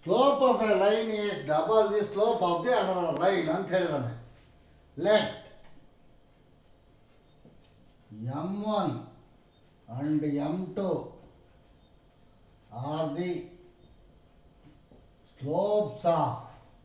slope of a line is double the slope of the another line ಅಂತ ಹೇಳಿದಾನೆ let m one and m two are the slopes of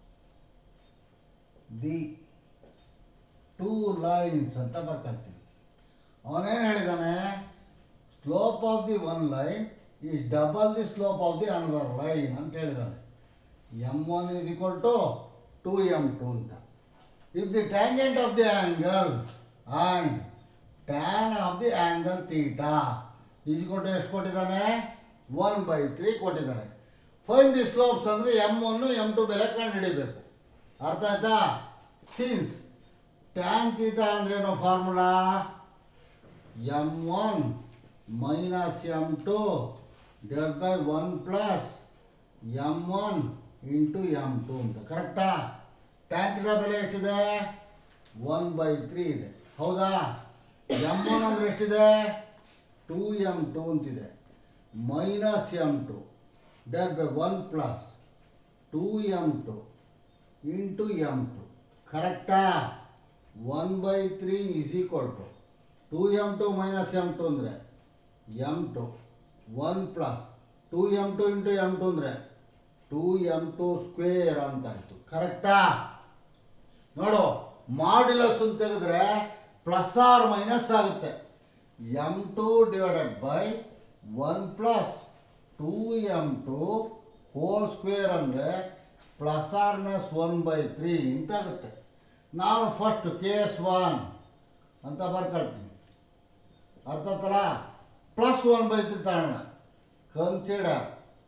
the two lines ಅಂತ ಬರ್ಕೊಳ್ತೀವಿ ಅವನೇನು ಹೇಳಿದಾನೆ slope of the one line is double the slope of the another line ಅಂತ ಹೇಳಿದಾನೆ m one is equal to two m two ಅಂತ if the tangent of the angle and tan of the angle theta is equal to ಎಷ್ಟು ಕೊಟ್ಟಿದ್ದಾನೆ one by three ಕೊಟ್ಟಿದ್ದಾನೆ fine the slopes ಅಂದರೆ m one m two ಬೆಲೆ ಕಂಡುಹಿಡಿಬೇಕು ಅರ್ಥ ಆಯ್ತಾ since tan theta ಅಂದ್ರೇನು formula m one minus m two divide by one plus m one into M two ಅಂತ ಕರೆಕ್ಟಾ ಟ್ಯಾನ್ ತೀಟಾ ಬೆಲೆ ಎಷ್ಟಿದೆ ಒನ್ ಬೈ ತ್ರೀ ಇದೆ ಹೌದಾ ಎಮ್ ಒನ್ ಅಂದರೆ ಎಷ್ಟಿದೆ ಟೂ ಎಮ್ ಟು ಅಂತಿದೆ minus m two divide by one plus two m two into M two ಕರೆಕ್ಟಾ one by three is equal to two m two minus m two ಅಂದರೆ m two one plus two m two into M two ಅಂದರೆ two m two square ಅಂತ ಆಯಿತು ಕರೆಕ್ಟಾ ನೋಡು modulus ಅಂತ ತೆಗೆದ್ರೆ plus or minus ಆಗುತ್ತೆ m two divided by one plus two m to hole square ಅಂದರೆ ಪ್ಲಸ್ ಆರ್ನೆಸ್ ಒನ್ ಬೈ ತ್ರೀ ಅಂತ ಆಗುತ್ತೆ ನಾನು ಫಸ್ಟ್ ಕೇಸ್ ಒನ್ ಅಂತ ಬರ್ಕೊಳ್ತೀನಿ ಅರ್ಥ ಆಯ್ತಲ್ಲ ಪ್ಲಸ್ ಒನ್ ಬೈ ತ್ರೀ ತಗೋಣ consider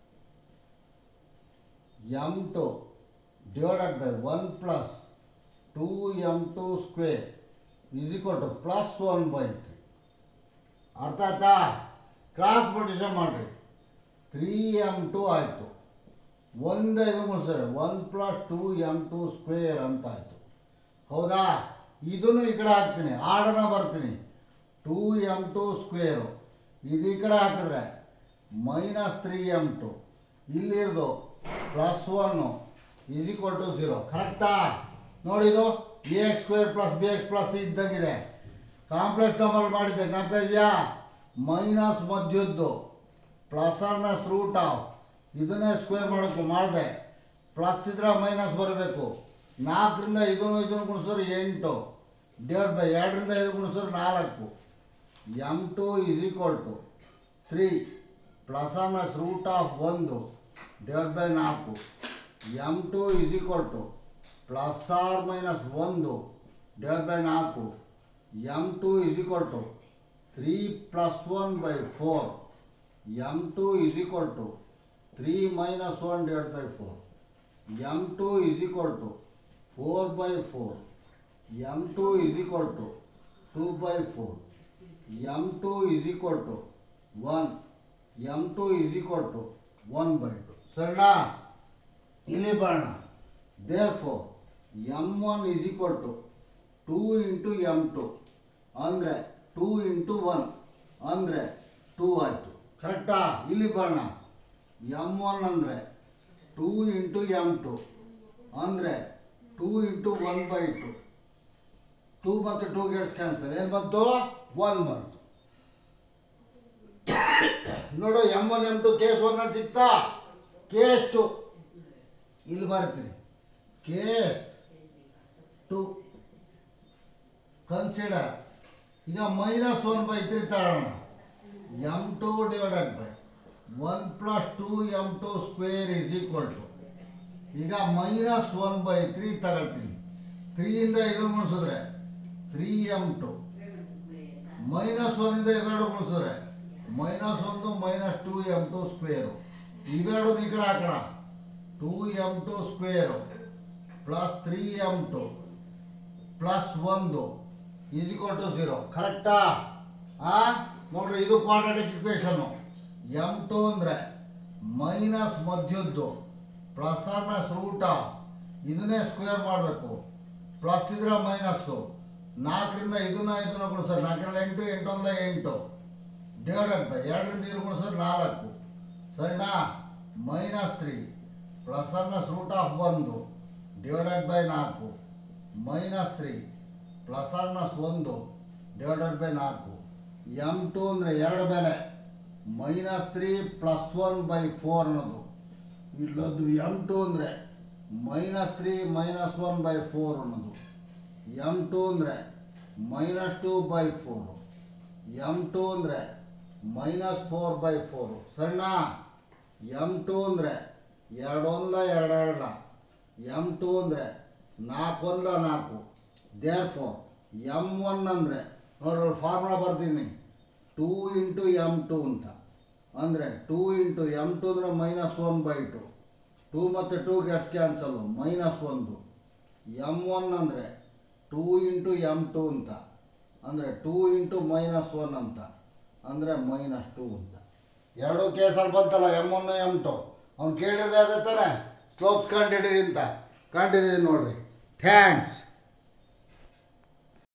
m two divided by one plus two m two square is equal to plus one by three ಅರ್ಥ ಆಯ್ತಾ ಕ್ರಾಸ್ ಮಲ್ಟಿಷನ್ ಮಾಡಿರಿ ತ್ರೀ ಎಮ್ ಟು ಆಯಿತು ಒಂದೈದು ಮುಗಿಸ್ತಾರೆ one plus two m two square ಅಂತ ಆಯಿತು ಹೌದಾ ಇದನ್ನು ಈ ಕಡೆ ಹಾಕ್ತೀನಿ ಆಡನ ಬರ್ತೀನಿ ಟೂ ಎಮ್ ಟು ಸ್ಕ್ವೇರು ಇದು ಈ ಕಡೆ ಹಾಕಿದ್ರೆ ಮೈನಸ್ ತ್ರೀ ಎಮ್ ಟು ಇಲ್ಲಿರೋದು plus one is equal to zero ಕರೆಕ್ಟಾ ನೋಡಿದು a x square plus b x plus ಇದ್ದಂಗಿದೆ ಕಾಂಪ್ಲೆಕ್ಸ್ ನಂಬರ್ ಮಾಡಿದ್ದೆ ಜ್ಞಾಪಕ ಇದೆಯಾ ಮೈನಸ್ ಮಧ್ಯದ್ದು plus or minus root of ಇದನ್ನೇ ಸ್ಕ್ವೇರ್ ಮಾಡೋಕ್ಕೂ ಮಾಡಿದೆ ಪ್ಲಸ್ ಇದ್ರೆ ಮೈನಸ್ ಬರಬೇಕು ನಾಲ್ಕರಿಂದ ಇದನ್ನು ಇದನ್ನು ಗುಣಿಸಿದ್ರೆ ಎಂಟು ಡಿವೈಡ್ ಬೈ ಎರಡರಿಂದ ಐದು ಗುಣಿಸಿದ್ರೆ ನಾಲ್ಕು M two is equal to three plus or minus root of ಒಂದು ಡಿವೈಡ್ ಬೈ ನಾಲ್ಕು M two is equal to plus or minus ಒಂದು ಡಿವೈಡ್ ಬೈ ನಾಲ್ಕು M two is equal to three plus one by four m two is equal to three minus one divide by four m two is equal to four by four m two is equal to two by four m two is equal to one m two is equal to one by two ಸರಿನಾ ಇಲ್ಲಿ ಬರೋಣ therefore m one is equal to two into M two ಅಂದರೆ two into one ಅಂದರೆ two ಆಯಿತು ಕರೆಕ್ಟಾ ಇಲ್ಲಿ ಬರೋಣ m one ಅಂದರೆ ಟೂ ಇಂಟು ಎಮ್ ಟು ಅಂದರೆ two into one by two two ಮತ್ತು ಟೂ ಗೇಟ್ಸ್ ಕ್ಯಾನ್ಸಲ್ ಏನು ಬಂತು ಒನ್ ಬಂತು ನೋಡು m one m two case ಒನ್ನಲ್ಲಿ ಸಿಗ್ತಾ ಕೇಸ್ ಟು ಇಲ್ಲಿ ಬರ್ತೀನಿ ಕೇಸ್ ಟು ಕನ್ಸಿಡರ್ ಈಗ ಮೈನಸ್ ಒನ್ ಬೈ ತ್ರೀ ತಗೊಳ್ಳೋಣ m two divided by one plus two m two square is equal to ಈಗ ಮೈನಸ್ ಒನ್ ಬೈ ತ್ರೀ ತಗೊಳ್ತೀನಿ ತ್ರೀಯಿಂದ ಇದು ಮುಗಿಸಿದ್ರೆ ತ್ರೀ ಎಮ್ ಟು ಮೈನಸ್ ಒನ್ನಿಂದ ಇವೆರಡು ಗುಣಿಸಿದ್ರೆ ಮೈನಸ್ ಒಂದು minus two m two square ಇವೆರಡು ಈ ಕಡೆ ಹಾಕೋಣ two m two square plus three m two plus ಒಂದು ಈಸ್ ಈಕ್ವಲ್ ಟು ಝೀರೋ ಕರೆಕ್ಟಾ ಆ ನೋಡ್ರಿ ಇದು ಕ್ವಾಡ್ರಾಟಿಕ್ ಇಕ್ವೇಷನ್ನು ಎಮ್ ಟು ಅಂದರೆ ಮೈನಸ್ ಮಧ್ಯದ್ದು ಪ್ಲಸ್ ಆರ್ ಮೈನಸ್ ರೂಟ ಇದನ್ನೇ ಸ್ಕ್ವೇರ್ ಮಾಡಬೇಕು ಪ್ಲಸ್ ಇದ್ರೆ ಮೈನಸ್ಸು ನಾಲ್ಕರಿಂದ ಇದನ್ನ ಇದನ್ನ ಗುಣಿಸೋರು ನಾಲ್ಕರಿಂದ ಎಂಟು ಎಂಟೊಂದ ಎಂಟು ಡಿವೈಡೆಡ್ ಬೈ ಎರಡರಿಂದ ಇದು ಗುಣಿಸೋರು ನಾಲ್ಕು ಸರಿನಾ minus three plus minus root of ಒಂದು ಡಿವೈಡೆಡ್ ಬೈ ನಾಲ್ಕು ಮೈನಸ್ ತ್ರೀ ಪ್ಲಸ್ ಮೈನಸ್ ಒಂದು ಡಿವೈಡೆಡ್ ಬೈ ನಾಲ್ಕು ಎಮ್ ಟು ಅಂದರೆ ಎರಡು ಬೆಲೆ minus three plus one by four ಅನ್ನೋದು ಇಲ್ಲೊಂದು ಎಮ್ ಟು ಅಂದರೆ minus three minus one by four ಅನ್ನೋದು ಎಮ್ ಟು ಅಂದರೆ minus two by four M two ಅಂದರೆ ಮೈನಸ್ ಫೋರ್ ಬೈ ಫೋರು ಸರಿನಾ ಎಮ್ ಟು ಅಂದರೆ ಎರಡು ಒಂದ್ಲ ಎರಡು ಎರಡಲ ಎಮ್ ಟು ಅಂದರೆ ನಾಲ್ಕು ಒಂದ್ಲ ನಾಲ್ಕು ದೇರ್ ಫೋರ್ ಎಮ್ ಒನ್ ಅಂದರೆ ನೋಡ್ರಿ ಫಾರ್ಮುಲಾ ಬರ್ತೀನಿ ಟೂ ಇಂಟು ಎಮ್ ಟು ಅಂತ ಅಂದರೆ ಟೂ ಇಂಟು ಎಮ್ ಟು ಅಂದರೆ minus one by two two ಮತ್ತು ಟೂ ಗೆಟ್ಸ್ ಕ್ಯಾನ್ಸಲು ಮೈನಸ್ ಒಂದು ಎಮ್ ಒನ್ ಅಂದರೆ ಟೂ ಇಂಟು ಎಮ್ ಟು ಅಂತ ಅಂದರೆ ಟೂ ಇಂಟು ಮೈನಸ್ ಒನ್ ಅಂತ ಅಂದರೆ ಮೈನಸ್ ಟೂ ಅಂತ ಎರಡೂ ಕೇಸಲ್ಲಿ ಬಂತಲ್ಲ ಎಮ್ ಒನ್ ಎಮ್ ಟು ಅವ್ನು ಕೇಳಿದ್ರೆ ಅದೇ ತಾನೆ ಸ್ಲೋಪ್ಸ್ ಕಂಡಿಡೀರಿ ಅಂತ ಕಂಡಿದ್ದೀನಿ ನೋಡ್ರಿ ಥ್ಯಾಂಕ್ಸ್